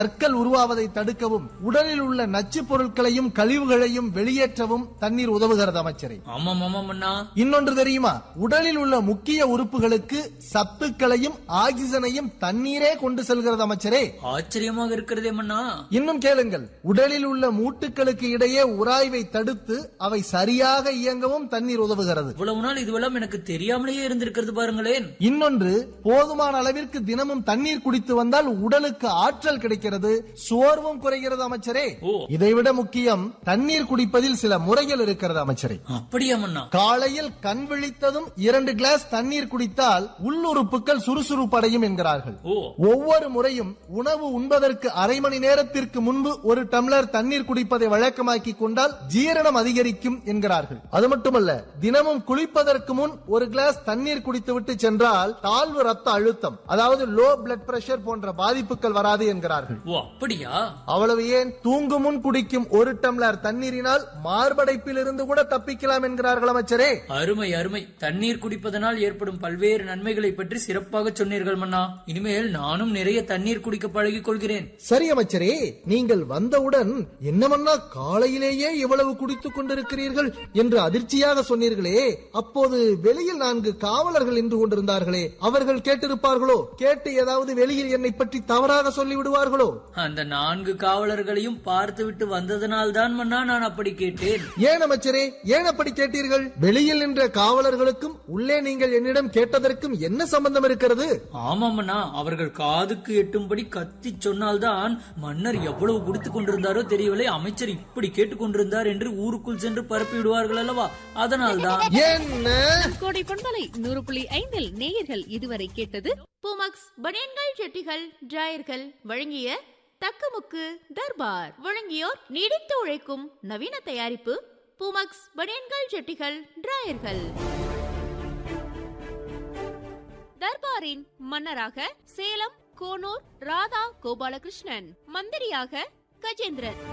கற்கள் உருவாவதை தடுக்கவும் உடலில் உள்ள நச்சுப் பொருட்களையும் கழிவுகளையும் வெளியேற்றவும் தண்ணீர் உதவுகிறது அமைச்சரே ஆமாம் ஆமாம் அண்ணா இன்னொன்று தெரியுமா உடலில் உள்ள முக்கிய உறுப்புகளுக்கு சத்துக்களையும் ஆக்சிஜனையும் தண்ணீரே கொண்டு செல்கிறது அமைச்சரே ஆச்சரியமாக இருக்கிறதே மன்னா இன்னும் கேளுங்கள் உடலில் உள்ள மூட்டுகளுக்கு இடையே உராய்வை தடுத்து அவை சரியாக இயங்கவும் தண்ணீர் உதவுகிறது இவ்வளவு நாள் இதுவெல்லாம் எனக்கு தெரியாமலேயே இருந்திருக்கிறது பாருங்களேன் இன்னொன்று போதுமான அளவிற்கு தினமும் தண்ணீர் குடித்து வந்தால் உடலுக்கு ஆற்றல் கிடைக்கிறது சோர்வும் குறைகிறது அமைச்சரே ஓ. இதைவிட முக்கியம் தண்ணீர் குடிப்பதில் சில முறைகள் இருக்கிறது அமைச்சரே அப்படியா மன்னா காலையில் கண் விழித்ததும் இரண்டு கிளாஸ் தண்ணீர் குடித்தால் உள்ளுறுப்புகள் சுறுசுறுப்படையும் என்கிறார்கள் ஓ ஒவ்வொரு முறையும் உணவு உண்பதற்கு அரை மணி நேரத்திற்கு முன்பு ஒரு டம்ளர் தண்ணீர் குடிப்பதை வழக்கமாக்கி கொண்டால் ஜீரணம் அதிகரிக்கும் என்கிறார்கள் அது மட்டுமல்ல தினமும் குளிப்பதற்கு முன் ஒரு கிளாஸ் தண்ணீர் குடித்துவிட்டு சென்றால் தாழ்வு ரத்த அழுத்தம் அதாவது லோ பிளட் பிரஷர் போன்ற பாதிப்புகள் வராது என்கிறார்கள் ஓ அப்படியா அவ்வளவு ஏன் தூங்கும் முன் குடிக்கும் ஒரு டம்ளர் தண்ணீரினால் மார்படைப்பில் இருந்து கூட தப்பிக்கலாம் என்கிறார்கள் அமைச்சரே அருமை அருமை தண்ணீர் குடிப்பதனால் ஏற்படும் பல்வேறு நன்மைகளை பற்றி சிறப்பாக சொன்னீர்கள் மன்னா இனிமேல் நானும் நிறைய தண்ணீர் குடிக்க பழகிக் கொள்கிறேன் சரி அமைச்சரே நீங்கள் வந்தவுடன் என்னமன்னா காலையிலேயே இவ்வளவு குடித்துக் கொண்டிருக்கிறீர்கள் என்று அதிர்ச்சியாக சொன்னீர்களே அப்போது வெளியில் நான்கு காவலர்கள் நின்று கொண்டிருந்தார்களே அவர்கள் கேட்டிருப்பார்களோ கேட்டு ஏதாவது வெளியில் என்னை பற்றி தவறாக சொல்லி விடுவார்களோ அந்த நான்கு காவலர்களையும் பார்த்துவிட்டு வந்ததனால் தான் மன்னா நான் அப்படி கேட்டேன் ஏன் அமைச்சரே ஏன் அப்படி கேட்டீர்கள் வெளியில் நின்ற காவலர்களுக்கும் உள்ளே நீங்கள் என்னிடம் கேட்டதற்கும் என்ன சம்பந்தம் இருக்கிறது ஆமாம் மன்னா அவர்கள் காதுக்கு எட்டும்படி கத்தி சொன்னால்தான் மன்னர் எவ்வளவு குடித்துக் கொண்டிருந்தாரோ தெரியவில்லை அமைச்சர் இப்படி கேட்டுக் கொண்டிருந்தார் என்று ஊருக்குள் சென்று பரப்பி விடுவார்கள் அல்லவா அதனால்தான் என்ன கோடை பொன்மலை நூறு புள்ளி ஐந்தில் நேயர்கள் இதுவரை கேட்டது பூமக்ஸ் பனியன்கள் செட்டிகள் டிராயர்கள் வழங்கிய தக்கமுக்கு தர்பார் வழங்கியோர் நீடித்து உழைக்கும் நவீன தயாரிப்பு பூமக்ஸ் பனியன்கள் செட்டிகள் டிராயர்கள் தர்பாரின் மன்னராக சேலம் கோனூர் ராதா கோபாலகிருஷ்ணன் மந்திரியாக கஜேந்திரன்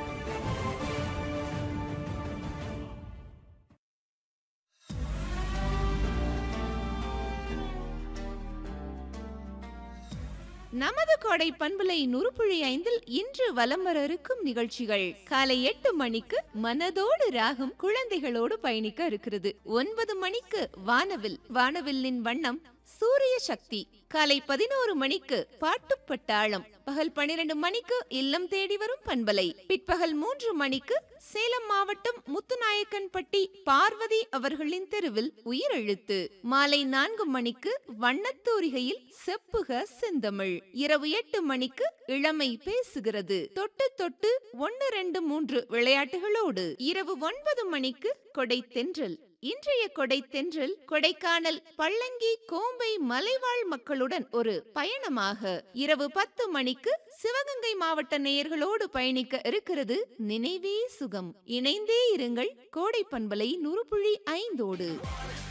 நமது கோடை பண்புலை நுறுப்புழி ஐந்தில் இன்று வலம் வர இருக்கும் நிகழ்ச்சிகள் காலை எட்டு மணிக்கு மனதோடு ராகம் குழந்தைகளோடு பயணிக்க இருக்கிறது ஒன்பது மணிக்கு வானவில் வானவில்லின் வண்ணம் சூரிய சக்தி காலை பதினோரு மணிக்கு பாட்டுப்பட்டாளம் பகல் பனிரெண்டு மணிக்கு இல்லம் தேடி வரும் பண்பலை பிற்பகல் மூன்று மணிக்கு சேலம் மாவட்டம் முத்துநாயக்கன்பட்டி பார்வதி அவர்களின் தெருவில் உயிரெழுத்து மாலை நான்கு மணிக்கு வண்ணத்தூரிகையில் செப்புக செந்தமிழ் இரவு எட்டு மணிக்கு இளமை பேசுகிறது தொட்டு தொட்டு ஒன்னு ரெண்டு மூன்று விளையாட்டுகளோடு இரவு ஒன்பது மணிக்கு கொடை தென்றல் இன்றைய கொடை தென்றல் கொடைக்கானல் பள்ளங்கி கோம்பை மலைவாழ் மக்களுடன் ஒரு பயணமாக இரவு பத்து மணிக்கு சிவகங்கை மாவட்ட நேயர்களோடு பயணிக்க இருக்கிறது நினைவே சுகம் இணைந்தே இருங்கள் கோடை பண்பலை நுறுப்புழி ஐந்தோடு